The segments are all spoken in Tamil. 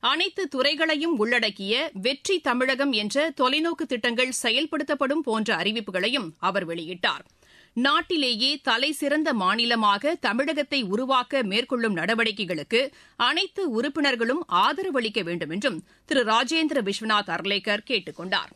அனைத்து துறைகளையும் உள்ளடக்கிய வெற்றி தமிழகம் என்ற தொலைநோக்கு திட்டங்கள் செயல்படுத்தப்படும் போன்ற அறிவிப்புகளையும் அவர் வெளியிட்டார் நாட்டிலேயே தலைசிறந்த மாநிலமாக தமிழகத்தை உருவாக்க மேற்கொள்ளும் நடவடிக்கைகளுக்கு அனைத்து உறுப்பினர்களும் ஆதரவு அளிக்க வேண்டும் என்றும் திரு ராஜேந்திர விஸ்வநாத் அர்லேக்கர் கேட்டுக் கொண்டார்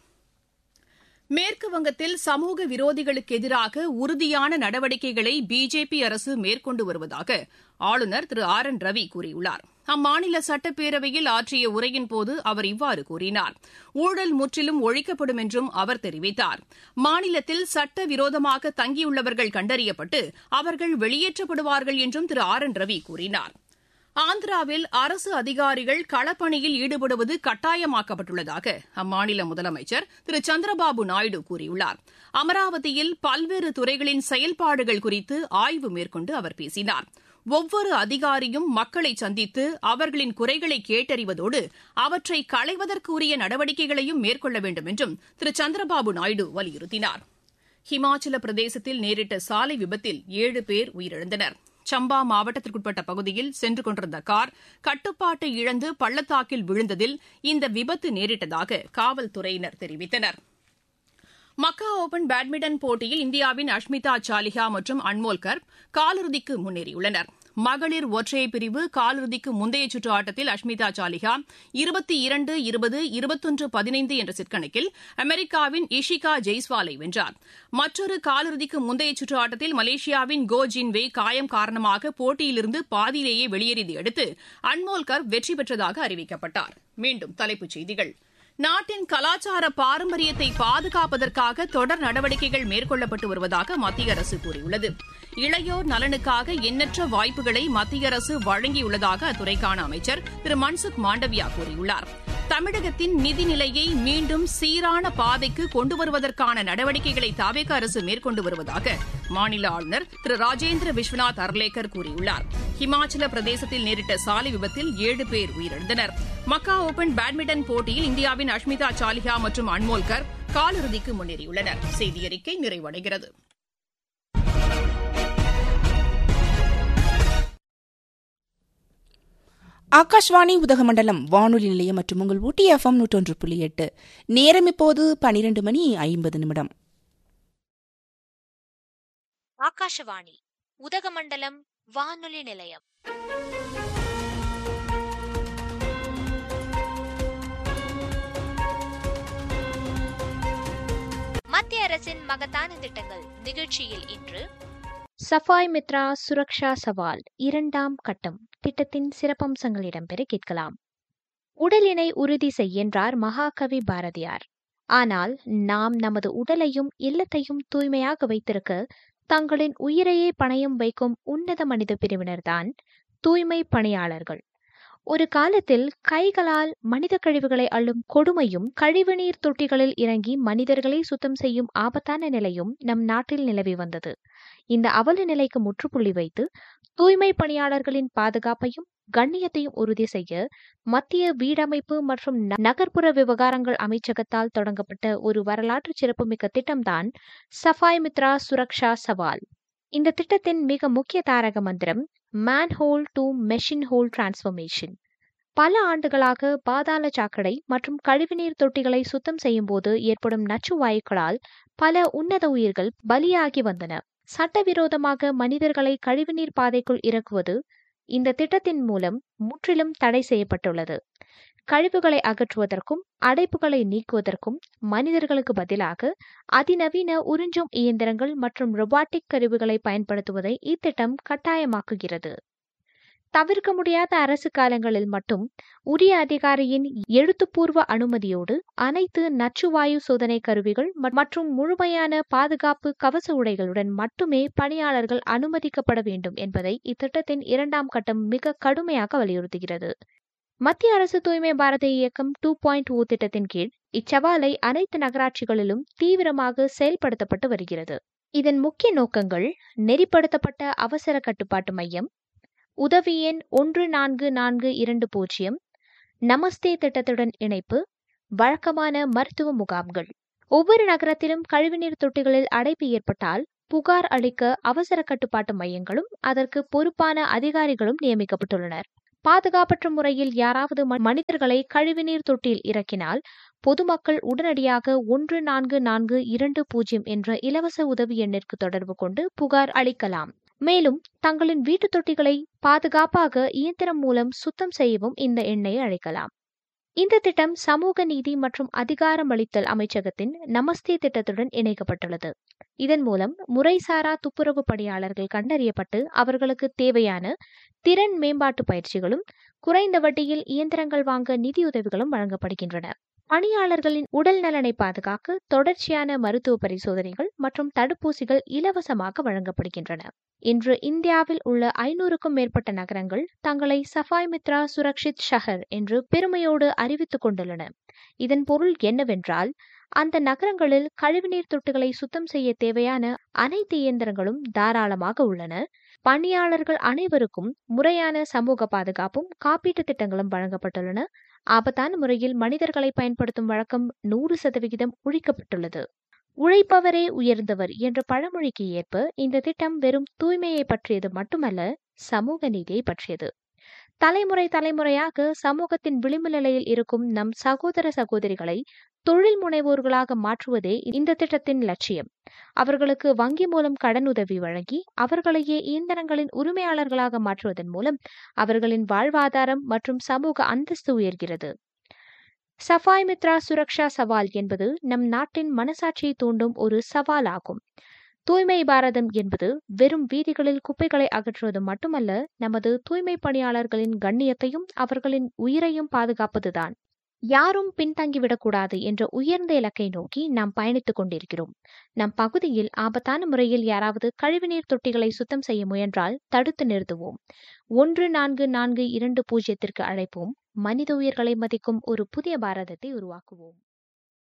மேற்கு வங்கத்தில் சமூக விரோதிகளுக்கு எதிராக உறுதியான நடவடிக்கைகளை பிஜேபி அரசு மேற்கொண்டு வருவதாக ஆளுநர் திரு ஆர் என் ரவி கூறியுள்ளார் அம்மாநில சட்டப்பேரவையில் ஆற்றிய உரையின்போது அவர் இவ்வாறு கூறினார் ஊழல் முற்றிலும் ஒழிக்கப்படும் என்றும் அவர் தெரிவித்தார் மாநிலத்தில் சட்டவிரோதமாக தங்கியுள்ளவர்கள் கண்டறியப்பட்டு அவர்கள் வெளியேற்றப்படுவார்கள் என்றும் திரு ஆர் என் ரவி கூறினார் ஆந்திராவில் அரசு அதிகாரிகள் களப்பணியில் ஈடுபடுவது கட்டாயமாக்கப்பட்டுள்ளதாக அம்மாநில முதலமைச்சர் திரு சந்திரபாபு நாயுடு கூறியுள்ளார் அமராவதியில் பல்வேறு துறைகளின் செயல்பாடுகள் குறித்து ஆய்வு மேற்கொண்டு அவர் பேசினார் ஒவ்வொரு அதிகாரியும் மக்களை சந்தித்து அவர்களின் குறைகளை கேட்டறிவதோடு அவற்றை களைவதற்குரிய நடவடிக்கைகளையும் மேற்கொள்ள வேண்டும் என்றும் திரு சந்திரபாபு நாயுடு வலியுறுத்தினார் ஹிமாச்சல பிரதேசத்தில் நேரிட்ட சாலை விபத்தில் ஏழு பேர் உயிரிழந்தனர் சம்பா மாவட்டத்திற்குட்பட்ட பகுதியில் சென்று கொண்டிருந்த கார் கட்டுப்பாட்டை இழந்து பள்ளத்தாக்கில் விழுந்ததில் இந்த விபத்து நேரிட்டதாக காவல்துறையினர் தெரிவித்தனர் மக்கா ஓபன் பேட்மிண்டன் போட்டியில் இந்தியாவின் அஷ்மிதா சாலிஹா மற்றும் அன்மோல் கர்ப் காலிறுதிக்கு முன்னேறியுள்ளனர் மகளிர் ஒற்றையர் பிரிவு காலிறுதிக்கு முந்தைய சுற்று ஆட்டத்தில் அஷ்மிதா சாலிஹா இருபத்தி இரண்டு இருபது இருபத்தொன்று பதினைந்து என்ற செட் கணக்கில் அமெரிக்காவின் இஷிகா ஜெய்ஸ்வாலை வென்றார் மற்றொரு காலிறுதிக்கு முந்தைய சுற்று ஆட்டத்தில் மலேசியாவின் கோ ஜின்வே காயம் காரணமாக போட்டியிலிருந்து பாதியிலேயே வெளியேறியதை அடுத்து அன்மோல் கர்ப் வெற்றி பெற்றதாக அறிவிக்கப்பட்டார் மீண்டும் தலைப்புச் செய்திகள் நாட்டின் கலாச்சார பாரம்பரியத்தை பாதுகாப்பதற்காக தொடர் நடவடிக்கைகள் மேற்கொள்ளப்பட்டு வருவதாக மத்திய அரசு கூறியுள்ளது இளையோர் நலனுக்காக எண்ணற்ற வாய்ப்புகளை மத்திய அரசு வழங்கியுள்ளதாக அத்துறைக்கான அமைச்சர் திரு மன்சுக் மாண்டவியா கூறியுள்ளார் தமிழகத்தின் நிதிநிலையை மீண்டும் சீரான பாதைக்கு கொண்டு வருவதற்கான நடவடிக்கைகளை தாவேக அரசு மேற்கொண்டு வருவதாக மாநில ஆளுநர் திரு ராஜேந்திர விஸ்வநாத் அர்லேக்கர் கூறியுள்ளார் ஹிமாச்சல பிரதேசத்தில் நேரிட்ட சாலை விபத்தில் ஏழு பேர் உயிரிழந்தனர் மக்கா ஓபன் பேட்மிண்டன் போட்டியில் இந்தியாவின் அஷ்மிதா சாலிஹா மற்றும் அன்மோல்கர் காலிறுதிக்கு முன்னேறியுள்ளனர் செய்தியறிக்கை நிறைவடைகிறது ஆகாஷ்வாணி உதகமண்டலம் வானொலி நிலையம் மற்றும் உங்கள் ஊட்டி எஃப்எம் நூற்றொன்று புள்ளி எட்டு நேரம் இப்போது பனிரெண்டு மணி ஐம்பது நிமிடம் ஆகாஷவாணி உதகமண்டலம் வானொலி நிலையம் மத்திய அரசின் மகத்தான திட்டங்கள் நிகழ்ச்சியில் இன்று சஃபாய் மித்ரா சுரக்ஷா சவால் இரண்டாம் கட்டம் திட்டத்தின் சிறப்பம்சங்கள் இடம்பெற கேட்கலாம் உடலினை உறுதி செய்கின்றார் மகாகவி பாரதியார் ஆனால் நாம் நமது உடலையும் இல்லத்தையும் தூய்மையாக வைத்திருக்க தங்களின் உயிரையே பணயம் வைக்கும் உன்னத மனித பிரிவினர்தான் தூய்மை பணியாளர்கள் ஒரு காலத்தில் கைகளால் மனித கழிவுகளை அள்ளும் கொடுமையும் கழிவுநீர் தொட்டிகளில் இறங்கி மனிதர்களை சுத்தம் செய்யும் ஆபத்தான நிலையும் நம் நாட்டில் நிலவி வந்தது இந்த அவல நிலைக்கு முற்றுப்புள்ளி வைத்து தூய்மை பணியாளர்களின் பாதுகாப்பையும் கண்ணியத்தையும் உறுதி செய்ய மத்திய வீடமைப்பு மற்றும் நகர்ப்புற விவகாரங்கள் அமைச்சகத்தால் தொடங்கப்பட்ட ஒரு வரலாற்று சிறப்புமிக்க திட்டம்தான் சஃபாய் மித்ரா சுரக்ஷா சவால் இந்த திட்டத்தின் மிக முக்கிய தாரக மந்திரம் manhole to machine hole transformation பல ஆண்டுகளாக பாதாள சாக்கடை மற்றும் கழிவுநீர் தொட்டிகளை சுத்தம் செய்யும் போது ஏற்படும் நச்சு வாயுக்களால் பல உன்னத உயிர்கள் பலியாகி வந்தன சட்டவிரோதமாக மனிதர்களை கழிவுநீர் பாதைக்குள் இறக்குவது இந்த திட்டத்தின் மூலம் முற்றிலும் தடை செய்யப்பட்டுள்ளது கழிவுகளை அகற்றுவதற்கும் அடைப்புகளை நீக்குவதற்கும் மனிதர்களுக்கு பதிலாக அதிநவீன உறிஞ்சும் இயந்திரங்கள் மற்றும் ரொபாட்டிக் கருவிகளை பயன்படுத்துவதை இத்திட்டம் கட்டாயமாக்குகிறது தவிர்க்க முடியாத அரசு காலங்களில் மட்டும் உரிய அதிகாரியின் எழுத்துப்பூர்வ அனுமதியோடு அனைத்து நச்சுவாயு சோதனை கருவிகள் மற்றும் முழுமையான பாதுகாப்பு கவச உடைகளுடன் மட்டுமே பணியாளர்கள் அனுமதிக்கப்பட வேண்டும் என்பதை இத்திட்டத்தின் இரண்டாம் கட்டம் மிக கடுமையாக வலியுறுத்துகிறது மத்திய அரசு தூய்மை பாரத இயக்கம் டூ பாயிண்ட் ஓ திட்டத்தின் கீழ் இச்சவாலை அனைத்து நகராட்சிகளிலும் தீவிரமாக செயல்படுத்தப்பட்டு வருகிறது இதன் முக்கிய நோக்கங்கள் நெறிப்படுத்தப்பட்ட அவசர கட்டுப்பாட்டு மையம் உதவி எண் ஒன்று நான்கு நான்கு இரண்டு பூஜ்ஜியம் நமஸ்தே திட்டத்துடன் இணைப்பு வழக்கமான மருத்துவ முகாம்கள் ஒவ்வொரு நகரத்திலும் கழிவுநீர் தொட்டிகளில் அடைப்பு ஏற்பட்டால் புகார் அளிக்க அவசர கட்டுப்பாட்டு மையங்களும் அதற்கு பொறுப்பான அதிகாரிகளும் நியமிக்கப்பட்டுள்ளனர் பாதுகாப்பற்ற முறையில் யாராவது மனிதர்களை கழிவுநீர் தொட்டியில் இறக்கினால் பொதுமக்கள் உடனடியாக ஒன்று நான்கு நான்கு இரண்டு பூஜ்ஜியம் என்ற இலவச உதவி எண்ணிற்கு தொடர்பு கொண்டு புகார் அளிக்கலாம் மேலும் தங்களின் வீட்டு தொட்டிகளை பாதுகாப்பாக இயந்திரம் மூலம் சுத்தம் செய்யவும் இந்த எண்ணை அழைக்கலாம் இந்த திட்டம் சமூக நீதி மற்றும் அதிகாரமளித்தல் அமைச்சகத்தின் நமஸ்தே திட்டத்துடன் இணைக்கப்பட்டுள்ளது இதன் மூலம் முறைசாரா துப்புரவு பணியாளர்கள் கண்டறியப்பட்டு அவர்களுக்கு தேவையான திறன் மேம்பாட்டு பயிற்சிகளும் குறைந்த வட்டியில் இயந்திரங்கள் வாங்க நிதியுதவிகளும் வழங்கப்படுகின்றன பணியாளர்களின் உடல் நலனை பாதுகாக்க தொடர்ச்சியான மருத்துவ பரிசோதனைகள் மற்றும் தடுப்பூசிகள் இலவசமாக வழங்கப்படுகின்றன இன்று இந்தியாவில் உள்ள ஐநூறுக்கும் மேற்பட்ட நகரங்கள் தங்களை சஃபாய் மித்ரா சுரக்ஷித் ஷஹர் என்று பெருமையோடு அறிவித்துக் கொண்டுள்ளன இதன் பொருள் என்னவென்றால் அந்த நகரங்களில் கழிவுநீர் தொட்டிகளை சுத்தம் செய்ய தேவையான அனைத்து இயந்திரங்களும் தாராளமாக உள்ளன பணியாளர்கள் அனைவருக்கும் முறையான சமூக பாதுகாப்பும் காப்பீட்டு திட்டங்களும் வழங்கப்பட்டுள்ளன ஆபத்தான முறையில் மனிதர்களை பயன்படுத்தும் வழக்கம் நூறு சதவிகிதம் ஒழிக்கப்பட்டுள்ளது உழைப்பவரே உயர்ந்தவர் என்ற பழமொழிக்கு ஏற்ப இந்த திட்டம் வெறும் தூய்மையை பற்றியது மட்டுமல்ல சமூக நீதியை பற்றியது தலைமுறை தலைமுறையாக சமூகத்தின் விளிம்பு நிலையில் இருக்கும் நம் சகோதர சகோதரிகளை தொழில் முனைவோர்களாக மாற்றுவதே இந்த திட்டத்தின் லட்சியம் அவர்களுக்கு வங்கி மூலம் கடன் உதவி வழங்கி அவர்களையே இயந்திரங்களின் உரிமையாளர்களாக மாற்றுவதன் மூலம் அவர்களின் வாழ்வாதாரம் மற்றும் சமூக அந்தஸ்து உயர்கிறது சஃபாய் மித்ரா சுரக்ஷா சவால் என்பது நம் நாட்டின் மனசாட்சியை தூண்டும் ஒரு சவால் ஆகும் தூய்மை பாரதம் என்பது வெறும் வீதிகளில் குப்பைகளை அகற்றுவது மட்டுமல்ல நமது தூய்மை பணியாளர்களின் கண்ணியத்தையும் அவர்களின் உயிரையும் பாதுகாப்பதுதான் யாரும் பின்தங்கிவிடக்கூடாது என்ற உயர்ந்த இலக்கை நோக்கி நாம் பயணித்துக் கொண்டிருக்கிறோம் நம் பகுதியில் ஆபத்தான முறையில் யாராவது கழிவுநீர் தொட்டிகளை சுத்தம் செய்ய முயன்றால் தடுத்து நிறுத்துவோம் ஒன்று நான்கு நான்கு இரண்டு பூஜ்ஜியத்திற்கு அழைப்போம் மனித உயிர்களை மதிக்கும் ஒரு புதிய பாரதத்தை உருவாக்குவோம்